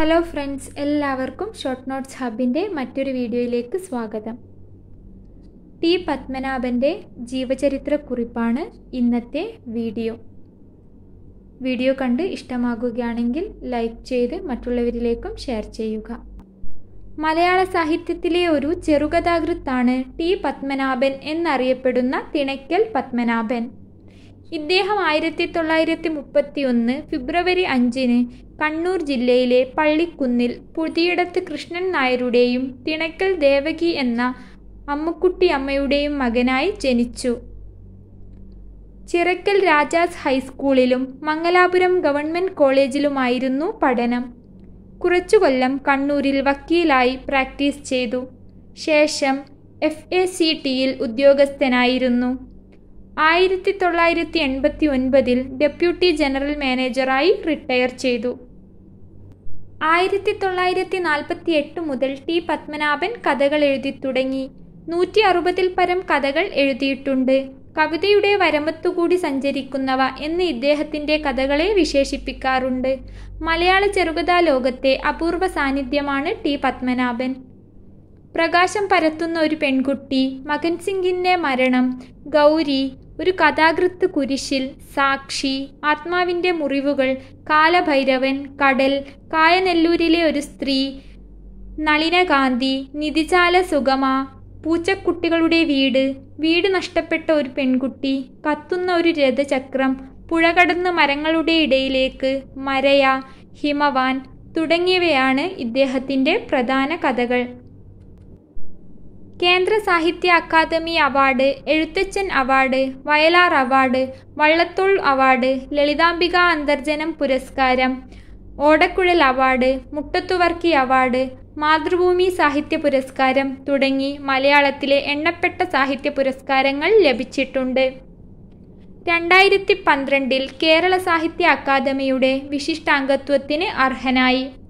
hello friends എല്ലാവർക്കും short notes ഹബിൻ്റെ മറ്റൊരു വീഡിയോയിലേക്ക് സ്വാഗതം ടി പത്മനാഭൻ്റെ ജീവചരിത്രക്കുറിപ്പാണ് ഇന്നത്തെ വീഡിയോ വീഡിയോ കണ്ട് ഇഷ്ടമാകുകയാണെങ്കിൽ ലൈക്ക് ചെയ്ത് മറ്റുള്ളവരിലേക്കും ഷെയർ ചെയ്യുക മലയാള സാഹിത്യത്തിലെ ഒരു ചെറുകഥാകൃത്താണ് ടി പത്മനാഭൻ എന്നറിയപ്പെടുന്ന തിണയ്ക്കൽ പത്മനാഭൻ ഇദ്ദേഹം ആയിരത്തി തൊള്ളായിരത്തി മുപ്പത്തി ഒന്ന് ഫെബ്രുവരി അഞ്ചിന് കണ്ണൂർ ജില്ലയിലെ പള്ളിക്കുന്നിൽ പുതിയിടത്ത് കൃഷ്ണൻ നായരുടെയും തിണക്കൽ ദേവകി എന്ന അമ്മുക്കുട്ടി അമ്മയുടെയും മകനായി ജനിച്ചു ചിറക്കൽ രാജാസ് ഹൈസ്കൂളിലും മംഗലാപുരം ഗവൺമെൻറ് കോളേജിലുമായിരുന്നു പഠനം കുറച്ചു കൊല്ലം കണ്ണൂരിൽ വക്കീലായി പ്രാക്ടീസ് ചെയ്തു ശേഷം എഫ് എ സി ടിയിൽ ഉദ്യോഗസ്ഥനായിരുന്നു ആയിരത്തി തൊള്ളായിരത്തി എൺപത്തി ഒൻപതിൽ ഡെപ്യൂട്ടി ജനറൽ മാനേജറായി റിട്ടയർ ചെയ്തു ആയിരത്തി തൊള്ളായിരത്തി നാൽപ്പത്തി എട്ട് മുതൽ ടി പത്മനാഭൻ കഥകൾ എഴുതി തുടങ്ങി നൂറ്റി അറുപതിൽ പരം കഥകൾ എഴുതിയിട്ടുണ്ട് കവിതയുടെ വരമ്പത്തുകൂടി സഞ്ചരിക്കുന്നവ എന്ന് ഇദ്ദേഹത്തിൻ്റെ കഥകളെ വിശേഷിപ്പിക്കാറുണ്ട് മലയാള ചെറുകഥാ ലോകത്തെ അപൂർവ സാന്നിധ്യമാണ് ടി പത്മനാഭൻ പ്രകാശം പരത്തുന്ന ഒരു പെൺകുട്ടി മകൻ സിംഗിൻ്റെ മരണം ഗൗരി ഒരു കഥാകൃത്ത് കുരിശിൽ സാക്ഷി ആത്മാവിൻ്റെ മുറിവുകൾ കാലഭൈരവൻ കടൽ കായനെല്ലൂരിലെ ഒരു സ്ത്രീ നളിനകാന്തി നിധിജാല സുഗമ പൂച്ചക്കുട്ടികളുടെ വീട് വീട് നഷ്ടപ്പെട്ട ഒരു പെൺകുട്ടി കത്തുന്ന ഒരു രഥചക്രം പുഴ കടന്ന് മരങ്ങളുടെ ഇടയിലേക്ക് മരയ ഹിമവാൻ തുടങ്ങിയവയാണ് ഇദ്ദേഹത്തിൻ്റെ പ്രധാന കഥകൾ Kendra Sahitya Akademi award Ezhuthachan award Vayalar award Vallathol award Lalithambika Antharjanam പുരസ്കാരം ഓടക്കുഴൽ അവാർഡ് മുട്ടത്തുവർക്കി അവാർഡ് മാതൃഭൂമി സാഹിത്യ പുരസ്കാരം തുടങ്ങി മലയാളത്തിലെ എണ്ണപ്പെട്ട സാഹിത്യ പുരസ്കാരങ്ങൾ ലഭിച്ചിട്ടുണ്ട് രണ്ടായിരത്തി പന്ത്രണ്ടിൽ കേരള സാഹിത്യ അക്കാദമിയുടെ വിശിഷ്ടാംഗത്വത്തിന് അർഹനായി